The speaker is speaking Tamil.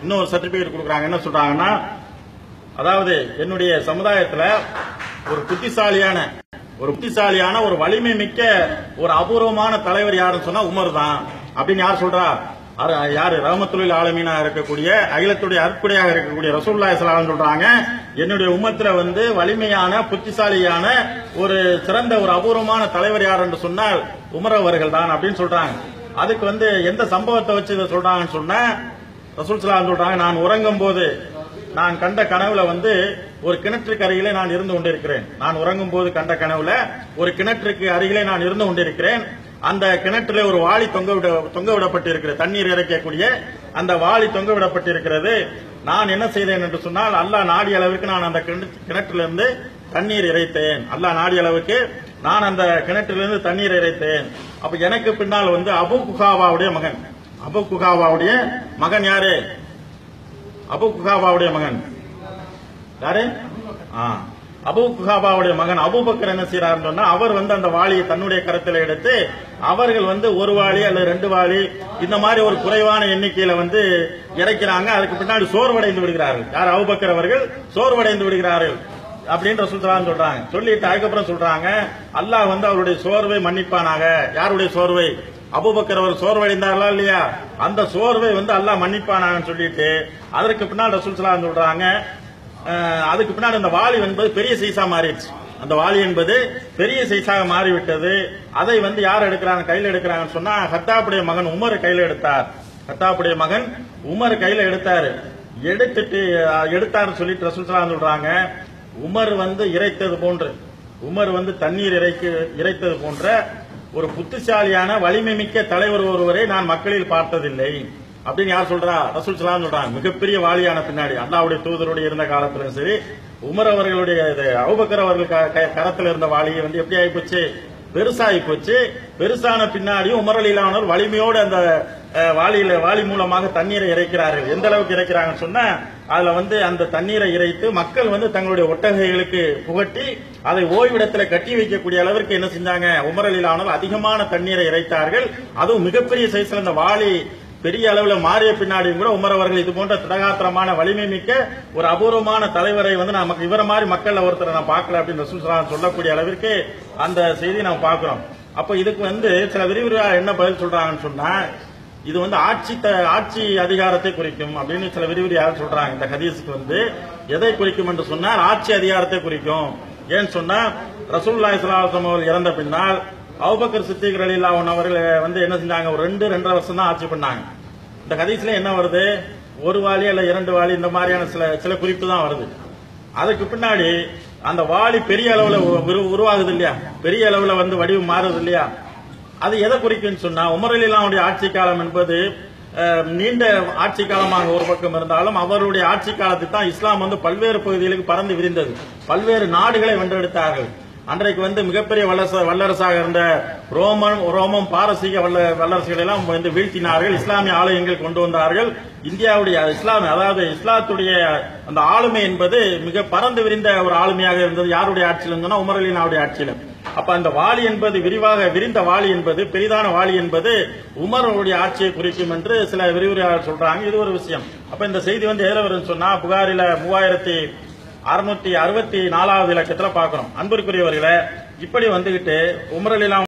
இன்னொரு சர்டிபிகேட் கொடுக்குறாங்க என்ன சொல்றாங்கன்னா அதாவது என்னுடைய சமுதாயத்துல ஒரு புத்திசாலியான ஒரு புத்திசாலியான ஒரு வலிமை மிக்க ஒரு அபூர்வமான தலைவர் யாருன்னு சொன்னா உமர் தான் அப்படின்னு யார் சொல்றா அரு- யாரு ரஹமத்துல் ஆலமீனா இருக்கக்கூடிய அகிலத்துடைய அற்புடையாக இருக்கக்கூடிய ரசூல்லா இஸ்லாம் சொல்றாங்க என்னுடைய உம்மத்துல வந்து வலிமையான புத்திசாலியான ஒரு சிறந்த ஒரு அபூர்வமான தலைவர் யார் என்று சொன்னால் உமர் அவர்கள் தான் அப்படின்னு சொல்றாங்க அதுக்கு வந்து எந்த சம்பவத்தை வச்சு இதை சொல்றாங்கன்னு சொன்னா ரசூல் சலாம் சொல்றாங்க நான் உறங்கும் போது நான் கண்ட கனவுல வந்து ஒரு கிணற்றுக்கு அருகிலே நான் இருந்து கொண்டிருக்கிறேன் நான் உறங்கும் போது கண்ட கனவுல ஒரு கிணற்றுக்கு அருகிலே நான் இருந்து கொண்டிருக்கிறேன் அந்த கிணற்றிலே ஒரு வாளி தொங்க விட தொங்க விடப்பட்டிருக்கிறது தண்ணீர் இறைக்கக்கூடிய அந்த வாளி தொங்க விடப்பட்டிருக்கிறது நான் என்ன செய்தேன் என்று சொன்னால் அல்லாஹ் நாடிய அளவுக்கு நான் அந்த கிணற்று- கிணற்றிலிருந்து தண்ணீர் இறைத்தேன் அல்லாஹ் நாடிய அளவுக்கு நான் அந்த கிணற்றிலிருந்து தண்ணீர் இறைத்தேன் அப்ப எனக்கு பின்னால் வந்து அபு குஹாவாவுடைய மகன் அபு குஹாவாவுடைய மகன் யாரு அபு குஹாபாவுடைய மகன் யாரு ஆ. அபு குஹாபாவுடைய மகன் அபூபக்கர் என்ன செய்யறாருன்னு சொன்னா அவர் வந்து அந்த வாளியை தன்னுடைய கரத்தில் எடுத்து அவர்கள் வந்து ஒரு வாளி அல்லது ரெண்டு வாளி இந்த மாதிரி ஒரு குறைவான எண்ணிக்கையில வந்து இறைக்கிறாங்க அதுக்கு பின்னாடி சோர்வடைந்து விடுகிறார்கள் யார் அபூபக்கர் அவர்கள் சோர்வடைந்து விடுகிறார்கள் அப்படின்ற சொல்றாங்க சொல்றாங்க சொல்லிட்டு அதுக்கப்புறம் சொல்றாங்க அல்லாஹ் வந்து அவருடைய சோர்வை மன்னிப்பானாக யாருடைய சோர்வை அபூபக்கர் அவர் சோர்வடைந்தார்களா இல்லையா அந்த சோர்வை வந்து அல்லாஹ் மன்னிப்பானாங்கன்னு சொல்லிட்டு அதற்கு பின்னால் ரசூல் ஸல்லல்லாஹு அலைஹி சொல்றாங்க அஹ், அதுக்கு பின்னாடி அந்த வாளி என்பது பெரிய சைஸா மாறிடுச்சு அந்த வாளி என்பது பெரிய சைஸாக மாறிவிட்டது அதை வந்து யார் எடுக்கிறாங்க கையில் எடுக்கிறாங்கன்னு சொன்னா ஹத்தாப்புடைய மகன் உமர் கையில எடுத்தார் ஹத்தாப்புடைய மகன் உமர் கையில எடுத்தாரு எடுத்துட்டு அஹ், எடுத்தாருன்னு சொல்லிட்டு ரசூல் ஸல்லல்லாஹு அலைஹி சொல்றாங்க உமர் வந்து இறைத்தது போன்று உமர் வந்து தண்ணீர் இறைக்கு இறைத்தது போன்ற ஒரு புத்திசாலியான வலிமை மிக்க தலைவர் ஒருவரை நான் மக்களில் பார்த்ததில்லை அப்படின்னு யார் சொல்றா ரசூல் சலாம் சொல்றாங்க மிகப்பெரிய வாலியான பின்னாடி அல்லாவுடைய தூதருடைய இருந்த காலத்திலும் சரி உமர் அவர்களுடைய இது, அபூபக்கர் அவர்கள் க- க- கரத்துல இருந்த வாளியை வந்து எப்படி ஆயிப்போச்சு பெருசாகி போச்சு பெருசான பின்னாடியும் உமர் அலிலானவர் வலிமையோடு அந்த அஹ், வாளியில வாளி மூலமாக தண்ணீரை இறைக்கிறார்கள் எந்த அளவுக்கு இறைக்கிறாங்கன்னு சொன்னா அதுல வந்து அந்த தண்ணீரை இறைத்து மக்கள் வந்து தங்களுடைய ஒட்டகைகளுக்கு புகட்டி அதை ஓய்விடத்துல கட்டி வைக்கக்கூடிய அளவிற்கு என்ன செஞ்சாங்க உமர் அலிலானவர் அதிகமான தண்ணீரை இறைத்தார்கள் அதுவும் மிகப்பெரிய சைஸ்ல இந்த வாளி பெரிய அளவுல மாறிய பின்னாடியும் கூட உமர் அவர்கள் இது போன்ற திடகாத்திரமான வலிமை மிக்க ஒரு அபூர்வமான தலைவரை வந்து நமக்கு இவர மாதிரி மக்கள்ல ஒருத்தரை நான் பார்க்கல அப்படின்னு ரசூல் ஸல்லல்லாஹு அலைஹி சொல்லக்கூடிய அளவிற்கு அந்த செய்தி நம்ம பார்க்கிறோம் அப்ப இதுக்கு வந்து சில விரிவுரையா என்ன பதில் சொல்றாங்கன்னு சொன்னா இது வந்து ஆட்சி த- ஆட்சி அதிகாரத்தை குறிக்கும் அப்படின்னு சில விரிவுரையாக சொல்றாங்க இந்த ஹதீஸுக்கு வந்து எதை குறிக்கும் என்று சொன்னால் ஆட்சி அதிகாரத்தை குறிக்கும் ஏன்னு சொன்னா ரசூலுல்லாஹி ஸல்லல்லாஹு அலைஹி வஸல்லம் அவர்கள் இறந்த பின்னால் அபூபக்கர் சித்திக் ரலியல்லாஹு அன்ஹு அவர்கள் வந்து என்ன செஞ்சாங்க ஒரு ரெண்டு ரெண்டரை வருஷம் தான் ஆட்சி பண்ணாங்க இந்த ஹதீஸ்ல என்ன வருது ஒரு வாளி அல்ல இரண்டு வாளி இந்த மாதிரியான சில சில குறிப்பு தான் வருது அதுக்கு பின்னாடி அந்த வாளி பெரிய அளவுல உரு- உரு- உருவாகுது இல்லையா பெரிய அளவுல வந்து வடிவம் மாறுது இல்லையா அது எதை குறிக்குன்னு சொன்னா உமர் அலிலாவுடைய ஆட்சி காலம் என்பது அஹ், நீண்ட ஆட்சி காலமாக ஒரு பக்கம் இருந்தாலும் அவருடைய ஆட்சி காலத்தில் தான் இஸ்லாம் வந்து பல்வேறு பகுதிகளுக்கு பறந்து விரிந்தது பல்வேறு நாடுகளை வென்றெடுத்தார்கள் அன்றைக்கு வந்து மிகப்பெரிய வல்லரச வல்லரசாக இருந்த ரோமன் ரோமம் பாரசீக வல்ல வல்லரசுகளை எல்லாம் வந்து வீழ்த்தினார்கள் இஸ்லாமிய ஆலயங்கள் கொண்டு வந்தார்கள் இந்தியாவுடைய இஸ்லாம் அதாவது இஸ்லாத்துடைய அந்த ஆளுமை என்பது மிக பறந்து விரிந்த ஒரு ஆளுமையாக இருந்தது யாருடைய ஆட்சியில் இருந்ததுன்னா உமர் அலினாவுடைய ஆட்சியில அப்ப அந்த வாளி என்பது விரிவாக விரிந்த வாளி என்பது பெரிதான வாளி என்பது உமருடைய ஆட்சியை குறிக்கும் என்று சில விரிவுரையாளர் சொல்றாங்க இது ஒரு விஷயம் அப்ப இந்த செய்தி வந்து எதில் வருதுன்னு சொன்னா புகாரில மூவாயிரத்தி அறுநூத்தி அறுபத்தி நாலாவது இலக்கத்துல பாக்குறோம் அன்பிற்குரியவர்களே இப்படி வந்துகிட்டு உமரலிலாம்